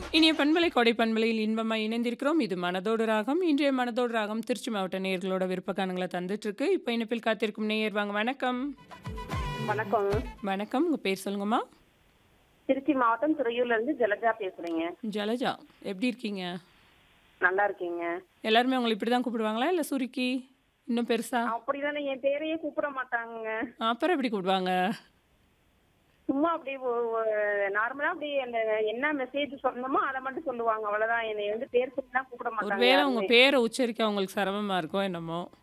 இனிய பண்பலை கொடை பண்பலையில் இன்பமாய் இணைந்திருக்கிறோம் இது மனதோடு ராகம் இன்றைய மனதோடு ராகம் திருச்சி மாவட்ட நேயர்களோட விருப்பக்கானங்களை தந்துட்டு இருக்கு இப்போ இணைப்பில் காத்திருக்கும் நேயர் வாங்க வணக்கம் வணக்கம் வணக்கம் உங்க பேர் சொல்லுங்கம்மா திருச்சி மாவட்டம் துறையூர்ல இருந்து ஜலஜா பேசுறேங்க ஜலஜா எப்படி இருக்கீங்க நல்லா இருக்கீங்க எல்லாருமே உங்களை இப்படி தான் கூப்பிடுவாங்களா இல்லை சுருக்கி இன்னும் பெருசா அப்படிதானே என் பேரையே கூப்பிட மாட்டாங்க அப்புறம் எப்படி கூப்பிடுவாங்க சும்மா அப்படி நார்மலா அப்படி அந்த என்ன மெசேஜ் சொல்லணுமோ அதை மட்டும் சொல்லுவாங்க அவ்வளவுதான் என்னை வந்து பேர் சொல்லி தான் கூப்பிட மாட்டாங்க ஒருவேளை உங்க யாருமே. பேரை உச்சரிக்க அவங்களுக்கு சிரமமா இருக்கும் என்னமோ